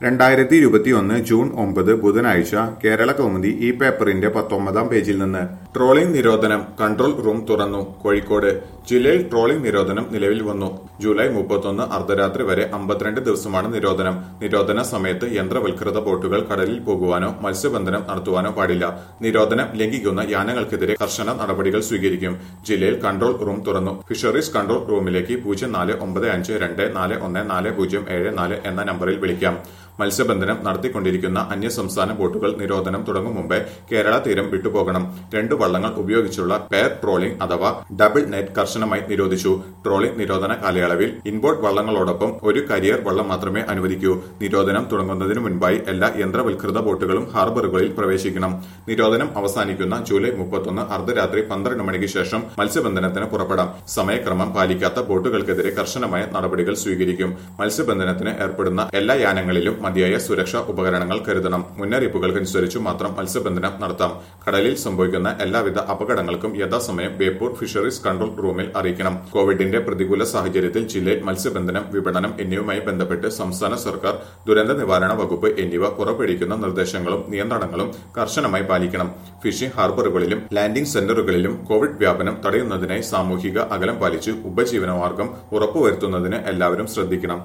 രണ്ടായിരത്തി ഇരുപത്തിയൊന്ന് ജൂൺ ഒമ്പത് ബുധനാഴ്ച കേരള കൗമുദി ഈ പേപ്പറിന്റെ പത്തൊമ്പതാം പേജിൽ നിന്ന് ട്രോളിംഗ് നിരോധനം കൺട്രോൾ റൂം തുറന്നു കോഴിക്കോട് ജില്ലയിൽ ട്രോളിംഗ് നിരോധനം നിലവിൽ വന്നു ജൂലൈ മുപ്പത്തൊന്ന് അർദ്ധരാത്രി വരെ അമ്പത്തിരണ്ട് ദിവസമാണ് നിരോധനം നിരോധന സമയത്ത് യന്ത്രവൽകൃത ബോട്ടുകൾ കടലിൽ പോകുവാനോ മത്സ്യബന്ധനം നടത്തുവാനോ പാടില്ല നിരോധനം ലംഘിക്കുന്ന യാനങ്ങൾക്കെതിരെ കർശന നടപടികൾ സ്വീകരിക്കും ജില്ലയിൽ കൺട്രോൾ റൂം തുറന്നു ഫിഷറീസ് കൺട്രോൾ റൂമിലേക്ക് പൂജ്യം നാല് ഒമ്പത് അഞ്ച് രണ്ട് നാല് ഒന്ന് നാല് പൂജ്യം ഏഴ് നാല് എന്ന നമ്പറിൽ വിളിക്കാം മത്സ്യബന്ധനം നടത്തിക്കൊണ്ടിരിക്കുന്ന അന്യസംസ്ഥാന ബോട്ടുകൾ നിരോധനം തുടങ്ങും മുമ്പേ കേരള തീരം വിട്ടുപോകണം രണ്ട് വള്ളങ്ങൾ ഉപയോഗിച്ചുള്ള പെയർ ട്രോളിംഗ് അഥവാ ഡബിൾ നെറ്റ് കർശനമായി നിരോധിച്ചു ട്രോളിംഗ് നിരോധന കാലയളവിൽ ഇൻബോർഡ് വള്ളങ്ങളോടൊപ്പം ഒരു കരിയർ വള്ളം മാത്രമേ അനുവദിക്കൂ നിരോധനം തുടങ്ങുന്നതിന് മുൻപായി എല്ലാ യന്ത്രവൽകൃത ബോട്ടുകളും ഹാർബറുകളിൽ പ്രവേശിക്കണം നിരോധനം അവസാനിക്കുന്ന ജൂലൈ മുപ്പത്തൊന്ന് അർദ്ധരാത്രി പന്ത്രണ്ട് മണിക്ക് ശേഷം മത്സ്യബന്ധനത്തിന് പുറപ്പെടാം സമയക്രമം പാലിക്കാത്ത ബോട്ടുകൾക്കെതിരെ കർശനമായ നടപടികൾ സ്വീകരിക്കും മത്സ്യബന്ധനത്തിന് ഏർപ്പെടുന്ന എല്ലാ യാനങ്ങളിലും മതിയായ സുരക്ഷാ ഉപകരണങ്ങൾ കരുതണം മുന്നറിയിപ്പുകൾക്കനുസരിച്ച് മാത്രം മത്സ്യബന്ധനം നടത്താം കടലിൽ സംഭവിക്കുന്ന എല്ലാവിധ അപകടങ്ങൾക്കും യഥാസമയം ബേപ്പൂർ ഫിഷറീസ് കൺട്രോൾ റൂമിൽ അറിയിക്കണം കോവിഡിന്റെ പ്രതികൂല സാഹചര്യത്തിൽ ജില്ലയിൽ മത്സ്യബന്ധനം വിപണനം എന്നിവയുമായി ബന്ധപ്പെട്ട് സംസ്ഥാന സർക്കാർ ദുരന്ത നിവാരണ വകുപ്പ് എന്നിവ പുറപ്പെടുവിക്കുന്ന നിർദ്ദേശങ്ങളും നിയന്ത്രണങ്ങളും കർശനമായി പാലിക്കണം ഫിഷിംഗ് ഹാർബറുകളിലും ലാൻഡിംഗ് സെന്ററുകളിലും കോവിഡ് വ്യാപനം തടയുന്നതിനായി സാമൂഹിക അകലം പാലിച്ച് ഉപജീവനമാർഗം ഉറപ്പുവരുത്തുന്നതിന് എല്ലാവരും ശ്രദ്ധിക്കണം